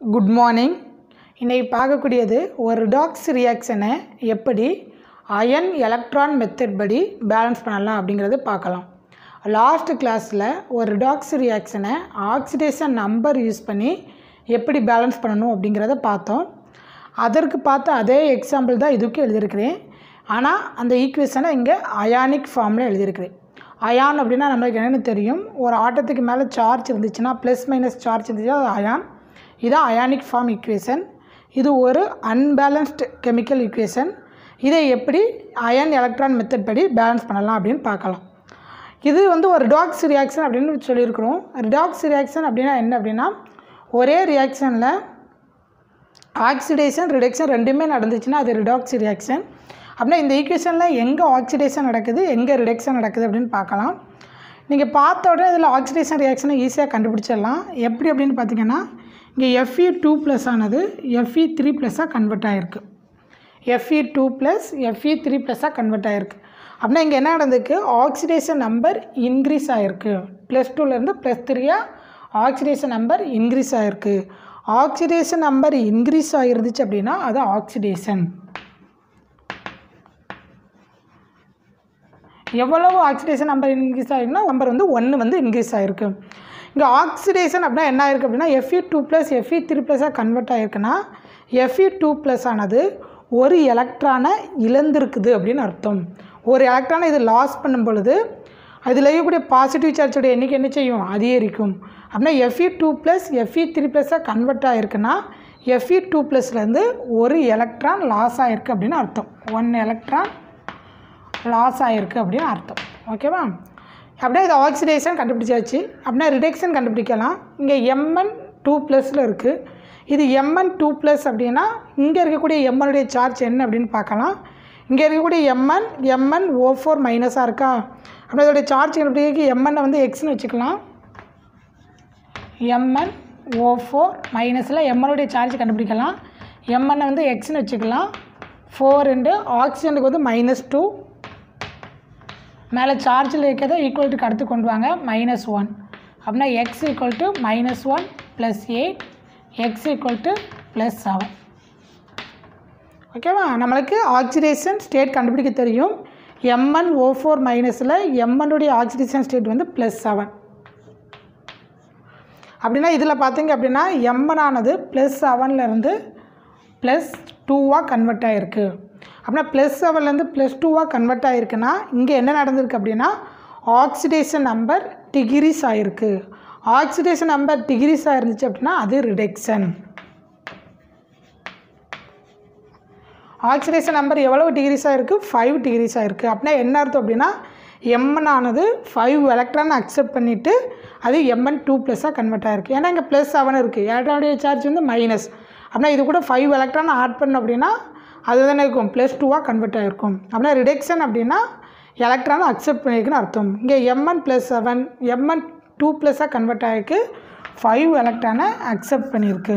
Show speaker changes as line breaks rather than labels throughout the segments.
good morning இன்னைக்கு பார்க்கக்கூடியது ஒரு ரிடாக்ஸ் ரியாக்ஷனை எப்படி அயன் எலக்ட்ரான் மெத்தட் படி பேலன்ஸ் பண்ணலாம் அப்படிங்கிறது பார்க்கலாம் லாஸ்ட் கிளாஸில் ஒரு ரிடாக்ஸ் ரியாக்ஷனை ஆக்சிடேஷன் நம்பர் யூஸ் பண்ணி எப்படி பேலன்ஸ் பண்ணணும் அப்படிங்கிறத பார்த்தோம் அதற்கு பார்த்த அதே எக்ஸாம்பிள் தான் இதுக்கும் எழுதியிருக்கிறேன் ஆனால் அந்த ஈக்குவேஷனை இங்கே அயானிக் ஃபார்மில் எழுதியிருக்கிறேன் அயான் அப்படின்னா நம்மளுக்கு என்னென்னு தெரியும் ஒரு ஆட்டத்துக்கு மேலே சார்ஜ் இருந்துச்சுன்னா ப்ளஸ் மைனஸ் சார்ஜ் இருந்துச்சுன்னா அது அயான் இதான் அயானிக் ஃபார்ம் ஈக்குவேஷன் இது ஒரு அன்பேலன்ஸ்டு கெமிக்கல் ஈக்குவேஷன் இதை எப்படி அயன் எலக்ட்ரான் மெத்தட் படி பேலன்ஸ் பண்ணலாம் அப்படின்னு பார்க்கலாம் இது வந்து ஒரு ரிடாக்ஸ் ரியாக்ஷன் அப்படின்னு சொல்லியிருக்கிறோம் ரிடாக்ஸ் ரியாக்ஷன் அப்படின்னா என்ன அப்படின்னா ஒரே ரியாக்ஷனில் ஆக்சிடேஷன் ரிடக்ஷன் ரெண்டுமே நடந்துச்சுன்னா அது ரிடாக்ஸ் ரியாக்ஷன் அப்படின்னா இந்த ஈக்குவேஷனில் எங்கே ஆக்சிடேஷன் நடக்குது எங்கே ரிடக்ஷன் நடக்குது அப்படின்னு பார்க்கலாம் நீங்கள் பார்த்த உடனே இதில் ஆக்சிடேஷன் ரியாக்ஷனை ஈஸியாக கண்டுபிடிச்சிடலாம் எப்படி அப்படின்னு பார்த்தீங்கன்னா இங்கே எஃப்இ டூ ப்ளஸ் ஆனது எஃப்இ த்ரீ ப்ளஸ்ஸாக கன்வெர்ட் ஆகிருக்கு F E two plus F E three ப்ளஸ்ஸாக கன்வெர்ட் ஆகிருக்கு அப்படின்னா இங்கே என்ன நடந்திருக்கு ஆக்சிடேஷன் நம்பர் இன்க்ரீஸ் ஆகிருக்கு ப்ளஸ் டூலேருந்து ப்ளஸ் த்ரீயாக ஆக்சிடேஷன் நம்பர் இன்க்ரீஸ் ஆகிருக்கு ஆக்சிடேஷன் நம்பர் இன்க்ரீஸ் ஆகிருந்துச்சு அப்படின்னா அது ஆக்சிடேஷன் எவ்வளவு ஆக்சிடேஷன் நம்பர் இன்க்ரீஸ் ஆகிருக்குன்னா நம்பர் வந்து ஒன்று வந்து இன்க்ரீஸ் ஆகிருக்கு இங்கே ஆக்சிடேஷன் அப்படின்னா என்ன ஆயிருக்கு அப்படின்னா F E two plus F E three ப்ளஸாக கன்வெர்ட் ஆகிருக்குன்னா எஃப்இ டூ ப்ளஸ் ஆனது ஒரு எலக்ட்ரானை இழந்திருக்குது அப்படின்னு அர்த்தம் ஒரு எலக்ட்ரானை இது லாஸ் பண்ணும் பொழுது அதில் இருக்கக்கூடிய பாசிட்டிவ் சார்ஜோட எண்ணிக்கை என்ன செய்யும் அதிகரிக்கும் அப்படின்னா F E two plus F E three ப்ளஸாக கன்வெர்ட் ஆகிருக்குன்னா எஃப்இ டூ ப்ளஸ்லேருந்து ஒரு எலக்ட்ரான் லாஸ் ஆகிருக்கு அப்படின்னு அர்த்தம் ஒன் எலக்ட்ரான் லாஸ் ஆகிருக்கு அப்படின்னு அர்த்தம் ஓகேவா அப்படியே இது ஆக்சிடேஷன் கண்டுபிடிச்சாச்சு அப்படின்னா ரிடக்ஷன் கண்டுபிடிக்கலாம் இங்கே எம்என் டூ ப்ளஸில் இருக்குது இது எம்என் டூ ப்ளஸ் அப்படின்னா இங்கே இருக்கக்கூடிய எம்எனுடைய சார்ஜ் என்ன அப்படின்னு பார்க்கலாம் இங்கே இருக்கக்கூடிய எம்என் எம்என் ஓ ஃபோர் மைனஸாக இருக்கா அப்படின்னா இதோடைய சார்ஜ் கண்டுபிடிக்க எம்என்னை வந்து எக்ஸ்னு வச்சுக்கலாம் எம்என் ஓ ஃபோர் மைனஸில் எம்எனுடைய சார்ஜ் கண்டுபிடிக்கலாம் எம்என்னை வந்து எக்ஸ்னு வச்சுக்கலாம் ஃபோர் இன்ட்டு ஆக்சிஜனுக்கு வந்து மைனஸ் டூ மேலே சார்ஜில் இருக்கிறத ஈக்குவல்ட்டுக்கு அடுத்து கொண்டு வாங்க மைனஸ் ஒன் அப்படின்னா X equal to minus one plus eight X equal to plus seven ஓகேவா நம்மளுக்கு ஆக்சிடேஷன் ஸ்டேட் கண்டுபிடிக்க தெரியும் எம்என் ஓ ஃபோர் மைனஸில் எம்என்னுடைய ஆக்சிடேஷன் ஸ்டேட் வந்து ப்ளஸ் செவன் அப்படின்னா இதில் பார்த்தீங்க அப்படின்னா எம்என் ஆனது ப்ளஸ் செவன்லேருந்து ப்ளஸ் டூவாக கன்வெர்ட் ஆகிருக்கு அப்படின்னா ப்ளஸ் செவன்லேருந்து ப்ளஸ் டூவாக கன்வெர்ட் ஆகிருக்குன்னா இங்கே என்ன நடந்திருக்கு அப்படின்னா ஆக்சிடேஷன் நம்பர் டிகிரிஸ் ஆகிருக்கு ஆக்சிடேஷன் நம்பர் டிகிரிஸ் ஆயிருந்துச்சு அப்படின்னா அது ரிடக்ஷன் ஆக்சிடேஷன் நம்பர் எவ்வளவு டிகிரிஸாக இருக்குது ஃபைவ் டிகிரிஸாக இருக்குது அப்படின்னா என்ன அர்த்தம் அப்படின்னா எம்என் ஆனது ஃபைவ் எலக்ட்ரான் அக்செப்ட் பண்ணிவிட்டு அது எம்என் டூ ப்ளஸ்ஸாக கன்வெர்ட் ஆகிருக்கு ஏன்னா இங்கே ப்ளஸ் செவன் இருக்குது எலக்ட்ரானுடைய சார்ஜ் வந்து மைனஸ் அப்படின்னா இது கூட ஃபைவ் எலக்ட்ரான் ஆட் பண்ணோம் அப்படின்னா அது தானே இருக்கும் ப்ளஸ் டூவாக கன்வெர்ட் ஆகிருக்கும் அப்படின்னா ரிடக்ஷன் அப்படின்னா எலக்ட்ரானை அக்செப்ட் பண்ணியிருக்குன்னு அர்த்தம் இங்கே MN plus seven M N two ப்ளஸ்ஸாக கன்வெர்ட் ஆகிருக்கு ஃபைவ் எலக்ட்ரானை அக்செப்ட் பண்ணியிருக்கு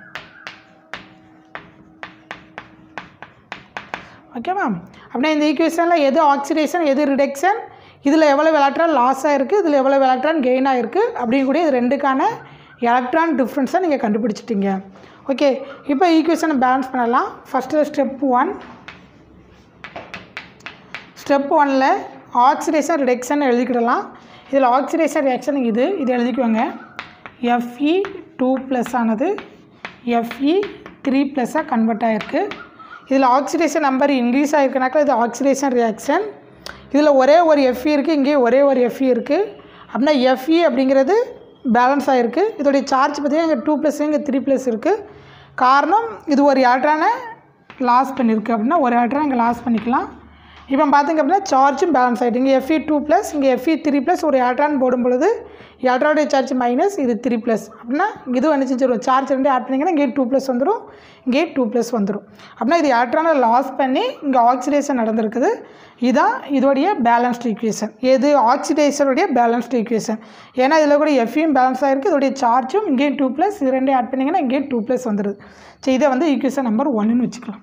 ஓகேவா அப்படின்னா இந்த ஈக்குவேஷனில் எது ஆக்சிடேஷன் எது ரிடக்ஷன் இதில் எவ்வளோ எலக்ட்ரான் லாஸ் ஆகிருக்கு இதில் எவ்வளோ எலக்ட்ரான் கெயின் ஆகிருக்கு அப்படிங்கக்கூடிய இது ரெண்டுக்கான எலக்ட்ரான் டிஃப்ரென்ஸை நீங்கள் கண்டுபிடிச்சிட்டிங்க ஓகே இப்போ ஈக்குவேஷனை பேலன்ஸ் பண்ணலாம் ஃபஸ்ட்டு ஸ்டெப் ஒன் ஸ்டெப் ஒனில் ஆக்சிடேஷன் ரிடக்ஷன் எழுதிக்கிடலாம் இதில் ஆக்சிடேஷன் ரியாக்ஷன் இது இது எழுதிக்குவாங்க எஃப்இ டூ ப்ளஸ் ஆனது எஃப்இ த்ரீ ப்ளஸ்ஸாக கன்வெர்ட் ஆகிருக்கு இதில் ஆக்சிடேஷன் நம்பர் இன்க்ரீஸ் ஆகிருக்குனாக்கா இது ஆக்சிடேஷன் ரியாக்ஷன் இதில் ஒரே ஒரு எஃப்இ இருக்குது இங்கே ஒரே ஒரு எஃப்இ இருக்குது அப்படின்னா எஃப்இ அப்படிங்கிறது பேலன்ஸ் ஆகிருக்கு இதோடைய சார்ஜ் பார்த்திங்கன்னா இங்கே டூ ப்ளஸ் இங்கே த்ரீ ப்ளஸ் இருக்குது காரணம் இது ஒரு எலக்ட்ரானை லாஸ் பண்ணியிருக்கு அப்படின்னா ஒரு எலக்ட்ரான் இங்கே லாஸ் பண்ணிக்கலாம் இப்போ பார்த்திங்க அப்படின்னா சார்ஜும் பேலன்ஸ் ஆகிட்டு இங்கே எஃப்இ டூ ப்ளஸ் இங்கே எஃப்இ த்ரீ ப்ளஸ் ஒரு எலக்ட்ரான் போடும் பொழுது எலக்ட்ரானுடைய சார்ஜ் மைனஸ் இது த்ரீ ப்ளஸ் அப்படின்னா இது என்ன செஞ்சிடும் சார்ஜ் ரெண்டு ஆட் பண்ணிங்கன்னா இங்கே டூ ப்ளஸ் வந்துடும் இங்கே டூ ப்ளஸ் வந்துடும் அப்படின்னா இது எலக்ட்ரானை லாஸ் பண்ணி இங்கே ஆக்சிடேஷன் நடந்திருக்குது இதுதான் இதோடைய பேலன்ஸ்டு ஈக்குவேஷன் எது ஆக்சிடேஷனுடைய பேலன்ஸ்டு ஈக்குவேஷன் ஏன்னா இதில் கூட எஃப்இயும் பேலன்ஸ் ஆகிருக்கு இதோடைய சார்ஜும் இங்கேயும் டூ ப்ளஸ் இது ரெண்டு ஆட் பண்ணிங்கன்னா இங்கேயும் டூ ப்ளஸ் வந்துடுது சரி இதை வந்து ஈக்குவேஷன் நம்பர் ஒன்றுன்னு வச்சுக்கலாம்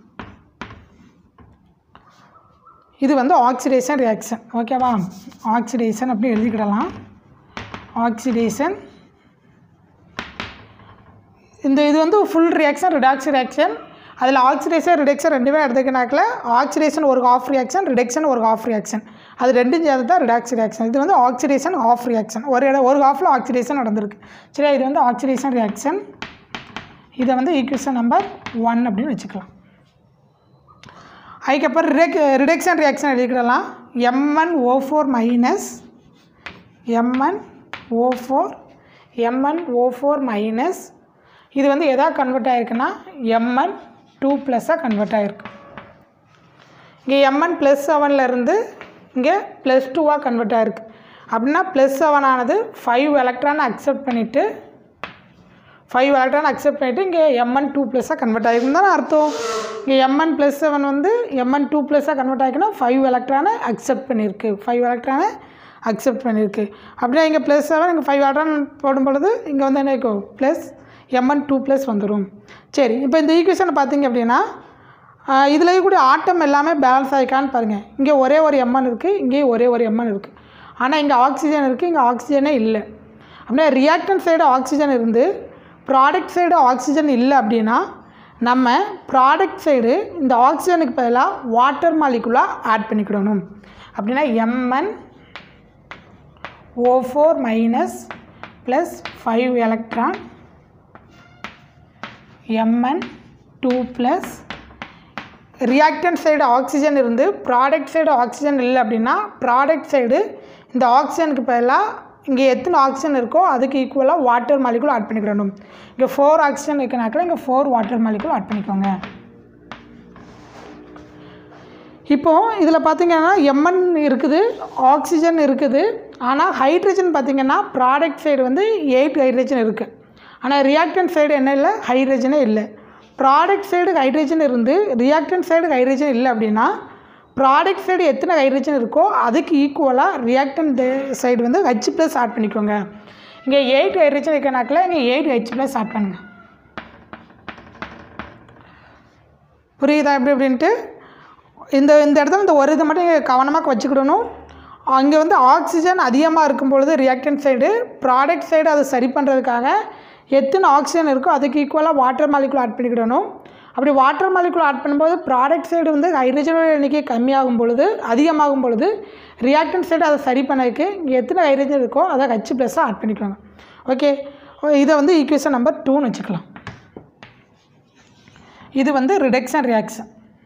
இது வந்து ஆக்சிடேஷன் ரியாக்ஷன் ஓகேவா ஆக்சிடேஷன் அப்படி எழுதிக்கிடலாம் ஆக்சிடேஷன் இந்த இது வந்து ஃபுல் ரியாக்ஷன் ரிடாக்ஸ் ரியாக்ஷன் அதில் ஆக்சிடேஷன் ரிடக்ஷன் ரெண்டுமே எடுத்துக்கினாக்கில் ஆக்சிடேஷன் ஒரு ஆஃப் ரியாக்ஷன் ரிடக்ஷன் ஒரு ஆஃப் ரியாக்ஷன் அது ரெண்டும் சேர்ந்து தான் ரிடாக்ஸ் ரியாக்ஷன் இது வந்து ஆக்சிடேஷன் ஆஃப் ரியாக்ஷன் ஒரு இடம் ஒரு ஆஃபில் ஆக்சிடேஷன் நடந்திருக்கு சரியா இது வந்து ஆக்சிடேஷன் ரியாக்ஷன் இதை வந்து ஈக்குவேஷன் நம்பர் ஒன் அப்படின்னு வச்சுக்கலாம் அதுக்கப்புறம் ரிடக் ரிடக்ஷன் ரியாக்ஷன் எழுதிக்கிடலாம் Mn O four minus Mn O four Mn O four minus இது வந்து எதா கன்வெர்ட் ஆகிருக்குன்னா எம்என் டூ ப்ளஸ்ஸாக கன்வெர்ட் ஆகிருக்கு இங்கே எம்என் ப்ளஸ் செவன்லேருந்து இங்கே ப்ளஸ் டூவாக கன்வெர்ட் ஆகிருக்கு அப்படின்னா ப்ளஸ் செவன் ஆனது ஃபைவ் எலக்ட்ரான் அக்செப்ட் பண்ணிவிட்டு ஃபைவ் எலக்ட்ரான் அக்செப்ட் பண்ணிவிட்டு இங்கே எம்என் டூ ப்ளஸ்ஸாக கன்வெர்ட் ஆகிருக்கும் தானே அர்த்தம் இங்கே எம்என் ப்ளஸ் செவன் வந்து எம்என் டூ ப்ளஸ்ஸாக கன்வெர்ட் ஆகிக்குன்னா ஃபைவ் எலக்ட்ரானை அக்செப்ட் பண்ணியிருக்கு ஃபைவ் எலக்ட்ரானை அக்செப்ட் பண்ணியிருக்கு அப்படின்னா இங்கே ப்ளஸ் செவன் இங்கே ஃபைவ் எலக்ட்ரான் போடும் பொழுது இங்கே வந்து என்ன இருக்கும் ப்ளஸ் எம்என் டூ ப்ளஸ் வந்துடும் சரி இப்போ இந்த ஈக்குவேஷனை பார்த்தீங்க அப்படின்னா இதில் கூட ஆட்டம் எல்லாமே பேலன்ஸ் ஆகிக்கான்னு பாருங்கள் இங்கே ஒரே ஒரு எம்என் இருக்குது இங்கேயும் ஒரே ஒரு எம்என் இருக்குது ஆனால் இங்கே ஆக்சிஜன் இருக்குது இங்கே ஆக்சிஜனே இல்லை அப்படின்னா ரியாக்டன் சைடு ஆக்சிஜன் இருந்து ப்ராடக்ட் சைடு ஆக்சிஜன் இல்லை அப்படின்னா நம்ம ப்ராடக்ட் சைடு இந்த ஆக்சிஜனுக்கு பதிலாக வாட்டர் மாலிகுலாக ஆட் பண்ணிக்கிடணும் அப்படின்னா Mn O four minus plus five electron Mn two plus reactant side oxygen இருந்து ப்ராடக்ட் சைடு ஆக்சிஜன் இல்லை அப்படின்னா ப்ராடக்ட் சைடு இந்த ஆக்சிஜனுக்கு பதிலாக இங்கே எத்தனை ஆக்சிஜன் இருக்கோ அதுக்கு ஈக்குவலாக வாட்டர் மாலிகுல் ஆட் பண்ணிக்கிடணும் இங்கே ஃபோர் ஆக்சிஜன் இருக்குனாக்கில் இங்கே ஃபோர் வாட்டர் மாலிகுல் ஆட் பண்ணிக்கோங்க இப்போது இதில் பார்த்தீங்கன்னா எம்என் இருக்குது ஆக்சிஜன் இருக்குது ஆனால் ஹைட்ரஜன் பார்த்திங்கன்னா ப்ராடக்ட் சைடு வந்து எயிட் ஹைட்ரஜன் இருக்குது ஆனால் ரியாக்டன் சைடு என்ன இல்லை ஹைட்ரஜனே இல்லை ப்ராடக்ட் சைடு ஹைட்ரஜன் இருந்து ரியாக்டன் சைடு ஹைட்ரஜன் இல்லை அப்படின்னா ப்ராடக்ட் சைடு எத்தனை ஹைட்ரஜன் இருக்கோ அதுக்கு ஈக்குவலாக ரியாக்டன் சைடு வந்து ஹச் ப்ளஸ் ஆட் பண்ணிக்கோங்க இங்கே எயிட் ஹைட்ரஜன் இருக்கனாக்கில் இங்கே எயிட் ஹெச் ப்ளஸ் ஆட் பண்ணுங்க புரியுதா எப்படி அப்படின்ட்டு இந்த இந்த இடத்துல இந்த ஒரு இதை மட்டும் இங்க கவனமாக வச்சுக்கிடணும் அங்கே வந்து ஆக்சிஜன் அதிகமாக இருக்கும் பொழுது ரியாக்டன் சைடு ப்ராடக்ட் சைடு அதை சரி பண்ணுறதுக்காக எத்தனை ஆக்சிஜன் இருக்கோ அதுக்கு ஈக்குவலாக வாட்டர் மாலிகுல் ஆட் பண்ணிக்கிடணும் அப்படி வாட்டர் மாலிகுல் ஆட் பண்ணும்போது ப்ராடக்ட் சைடு வந்து ஹைட்ரஜனோட எண்ணிக்கை கம்மியாகும் பொழுது அதிகமாகும் பொழுது ரியாக்டன் சைடு அதை சரி பண்ணதுக்கு இங்கே எத்தனை ஹைட்ரஜன் இருக்கோ அதை ஹச் ப்ளஸ்ஸாக ஆட் பண்ணிக்கோங்க ஓகே இதை வந்து ஈக்குவேஷன் நம்பர் டூன்னு வச்சுக்கலாம் இது வந்து ரிடக்ஷன் ரியாக்ஷன்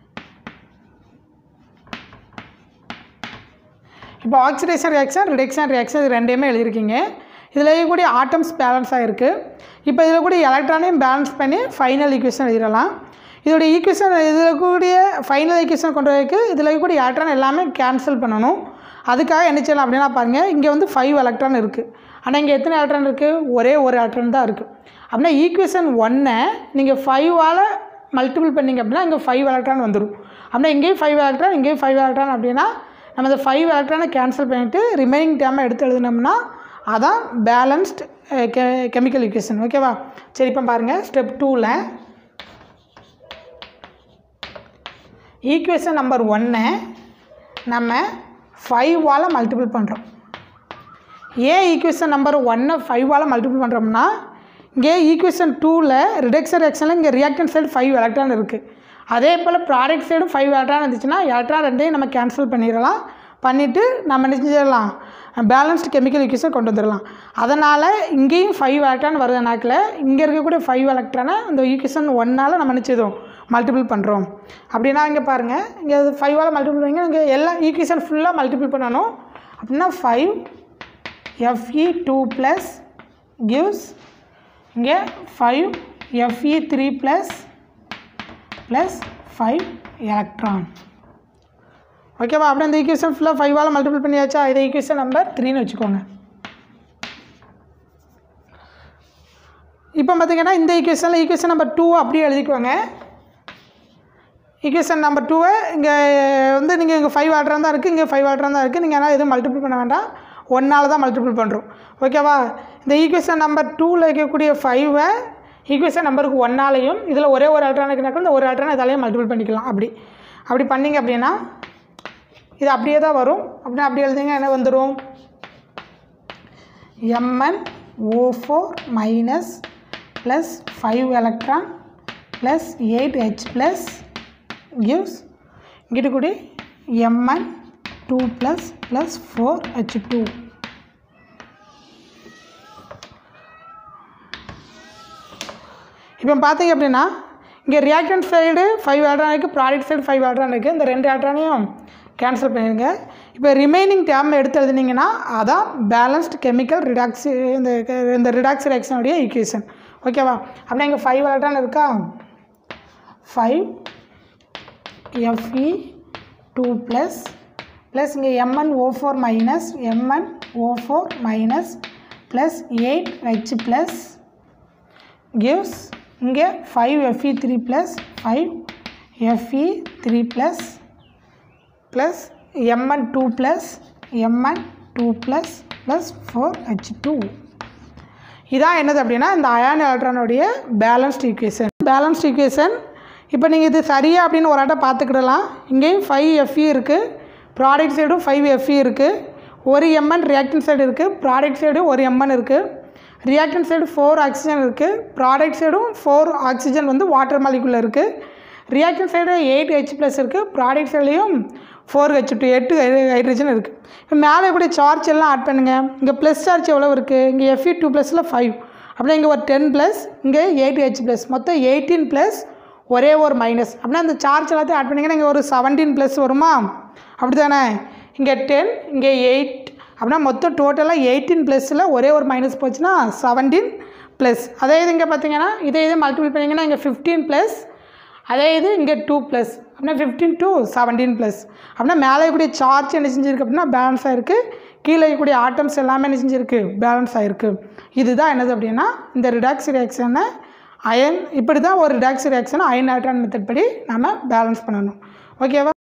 இப்போ ஆக்சிடேஷன் ரியாக்ஷன் ரிடக்ஷன் ரியாக்ஷன் இது ரெண்டையுமே எழுதியிருக்கீங்க இதில் கூடிய ஆட்டம்ஸ் பேலன்ஸ் ஆகிருக்கு இப்போ இதில் கூடிய எலக்ட்ரானையும் பேலன்ஸ் பண்ணி ஃபைனல் ஈக்குவேஷன் எழுதிடலாம் இதோடைய ஈக்குவேஷன் இதில் கூடிய ஃபைனல் ஈக்குவேஷன் கொண்டு வரதுக்கு இதில் கூடிய எலக்ட்ரான் எல்லாமே கேன்சல் பண்ணணும் அதுக்காக என்ன செய்யலாம் அப்படின்னா பாருங்கள் இங்கே வந்து ஃபைவ் எலக்ட்ரான் இருக்குது ஆனால் இங்கே எத்தனை எலக்ட்ரான் இருக்குது ஒரே ஒரு எலக்ட்ரான் தான் இருக்குது அப்படின்னா ஈக்குவேஷன் ஒன்னை நீங்கள் ஃபைவால் மல்டிபிள் பண்ணிங்க அப்படின்னா இங்கே ஃபைவ் எலக்ட்ரான் வந்துடும் அப்படின்னா இங்கேயும் ஃபைவ் எலக்ட்ரான் இங்கேயும் ஃபைவ் எலக்ட்ரான் அப்படின்னா நம்ம இந்த ஃபைவ் எலக்ட்ரானை கேன்சல் பண்ணிவிட்டு ரிமைனிங் டேமை எடுத்து எழுதினோம்னா அதான் பேலன்ஸ்ட் கெ கெமிக்கல் ஈக்குவேஷன் ஓகேவா சரி இப்போ பாருங்கள் ஸ்டெப் டூவில் ஈக்குவேஷன் நம்பர் ஒன்னை நம்ம ஃபைவால் மல்டிபிள் பண்ணுறோம் ஏன் ஈக்குவேஷன் நம்பர் ஒன்னை ஃபைவால் மல்டிபிள் பண்ணுறோம்னா இங்கே ஈக்குவேஷன் டூவில் ரிடக்ஷன் ரியாக்ஷனில் இங்கே ரியாக்டன் சைடு ஃபைவ் எலக்ட்ரான் இருக்குது அதே போல் ப்ராடக்ட் சைடும் ஃபைவ் எலக்ட்ரான் இருந்துச்சுன்னா எலக்ட்ரான் ரெண்டையும் நம்ம கேன்சல் பண்ணிடலாம் பண்ணிவிட்டு நம்ம என்ன செஞ்சிடலாம் பேலன்ஸ்டு கெமிக்கல் ஈக்குவேஷன் கொண்டு வந்துடலாம் அதனால் இங்கேயும் ஃபைவ் எலக்ட்ரான் வருதுனாக்கில் இங்கே இருக்கக்கூடிய ஃபைவ் எலக்ட்ரானை இந்த ஈக்குவேஷன் ஒன்னால் நம்ம நினச்சதும் மல்டிபிள் பண்ணுறோம் அப்படின்னா இங்கே பாருங்கள் இங்கே ஃபைவால் மல்டிபிள் பண்ணிங்க இங்கே எல்லா ஈக்குவேஷன் ஃபுல்லாக மல்டிபிள் பண்ணணும் அப்படின்னா five Fe two plus gives இங்கே five Fe three plus plus five electron ஓகேவா அப்படியே இந்த ஈக்குவேஷன் ஃபுல்லாக ஃபைவால் மல்டிபிள் பண்ணியாச்சா இதை ஈக்குவேஷன் நம்பர் த்ரீன்னு வச்சுக்கோங்க இப்போ பார்த்தீங்கன்னா இந்த ஈக்குவேஷனில் ஈக்குவேஷன் நம்பர் டூ அப்படியே எழுதிக்குவாங்க ஈக்குவேஷன் நம்பர் டூவை இங்கே வந்து நீங்கள் இங்கே ஃபைவ் ஆர்டர் தான் இருக்குது இங்கே ஃபைவ் ஆர்டர் தான் இருக்குது நீங்கள் ஆனால் எதுவும் மல்டிபிள் பண்ண வேண்டாம் ஒன்றால் தான் மல்டிபிள் பண்ணுறோம் ஓகேவா இந்த ஈக்குவேஷன் நம்பர் டூவில் இருக்கக்கூடிய ஃபைவை ஈக்குவேஷன் நம்பருக்கு ஒன்னாலையும் இதில் ஒரே ஒரு அல்ட்ரானுக்குனாக்கா இந்த ஒரு அல்ட்ரான் இதாலையும் மல்டிபிள் பண்ணிக்கலாம் அப்படி அப்படி பண்ணிங்க அப்படின்னா இது அப்படியே தான் வரும் அப்படின்னா அப்படி எழுதிங்க என்ன வந்துடும் Mn O four minus plus five electron plus eight H plus gives இங்கிட்டு கூடி Mn two plus plus four H two இப்போ பார்த்தீங்க அப்படின்னா இங்கே ரியாக்டன்ட் சைடு ஃபைவ் எலக்ட்ரான் இருக்குது ப்ராடக்ட் சைடு ஃபைவ் எலக்ட்ரான் இருக்குது இந்த ரெண்டு எலக்ட்ரானையும் கேன்சல் பண்ணிடுங்க இப்போ ரிமைனிங் டேர்ம் எடுத்து எழுதுனீங்கன்னா அதான் பேலன்ஸ்டு கெமிக்கல் ரிடாக்ஸி இந்த இந்த ரிடாக்ஸ் ரியாக்ஷனுடைய ஈக்குவேஷன் ஓகேவா அப்படின்னா இங்கே ஃபைவ் எலக்ட்ரான் இருக்கா five Fe two plus plus இங்கே Mn O four minus Mn O four minus plus eight H plus gives இங்கே five Fe three plus five Fe three plus plus Mn two plus Mn two plus plus four H two இதான் என்னது அப்படின்னா இந்த ion எலக்ட்ரானுடைய balanced equation balanced equation இப்போ நீங்கள் இது சரியா அப்படின்னு ஒரு ஆட்டை பார்த்துக்கிடலாம் இங்கேயும் ஃபைவ் எஃப்இ இருக்குது ப்ராடக்ட் சைடும் ஃபைவ் எஃப்இ இருக்குது ஒரு எம்என் ரியாக்டன் சைடு இருக்குது ப்ராடக்ட் சைடு ஒரு எம்என் இருக்குது ரியாக்டன் சைடு ஃபோர் ஆக்சிஜன் இருக்குது ப்ராடக்ட் சைடும் ஃபோர் ஆக்சிஜன் வந்து வாட்டர் மாலிகுள்ள இருக்குது reactant side eight H plus இருக்குது ப்ராடக்ட் சைட்லேயும் ஃபோர் ஹெச் டூ எட்டு ஹைட்ரஜன் இருக்குது இப்போ மேலே கூட சார்ஜ் எல்லாம் ஆட் பண்ணுங்கள் இங்கே ப்ளஸ் சார்ஜ் எவ்வளோ இருக்குது இங்கே எஃப்இ டூ ப்ளஸில் ஃபைவ் அப்படின்னா இங்கே ஒரு டென் ப்ளஸ் இங்கே எயிட் ஹெச் ப்ளஸ் மொத்தம் எயிட்டீன் ப்ளஸ் ஒரே ஒரு மைனஸ் அப்படின்னா இந்த சார்ஜ் எல்லாத்தையும் ஆட் பண்ணிங்கன்னா இங்கே ஒரு செவன்டீன் ப்ளஸ் வருமா அப்படி தானே இங்கே டென் இங்கே எயிட் அப்படின்னா மொத்தம் டோட்டலாக எயிட்டீன் ப்ளஸில் ஒரே ஒரு மைனஸ் போச்சுன்னா செவன்டீன் ப்ளஸ் அதே இது இங்கே பார்த்தீங்கன்னா இதே இது மல்டிபிள் பண்ணிங்கன்னா இங்கே ஃபிஃப்டீன் ப்ளஸ் அதே இது இங்கே டூ ப்ளஸ் அப்படின்னா ஃபிஃப்டீன் டு செவன்டீன் ப்ளஸ் அப்படின்னா மேலே இருக்கக்கூடிய சார்ஜ் என்ன செஞ்சுருக்கு அப்படின்னா பேலன்ஸ் ஆகிருக்கு கீழே இருக்கக்கூடிய ஆட்டம்ஸ் எல்லாமே என்ன செஞ்சுருக்கு பேலன்ஸ் ஆகிருக்கு இதுதான் என்னது அப்படின்னா இந்த ரிடாக்ஸ் ரியாக்ஷனை அயன் இப்படி தான் ஒரு ரிடாக்ஸ் ரியாக்ஷனை அயன் ஆட்ரான் மெத்தட் படி நம்ம பேலன்ஸ் பண்ணணும் ஓகேவா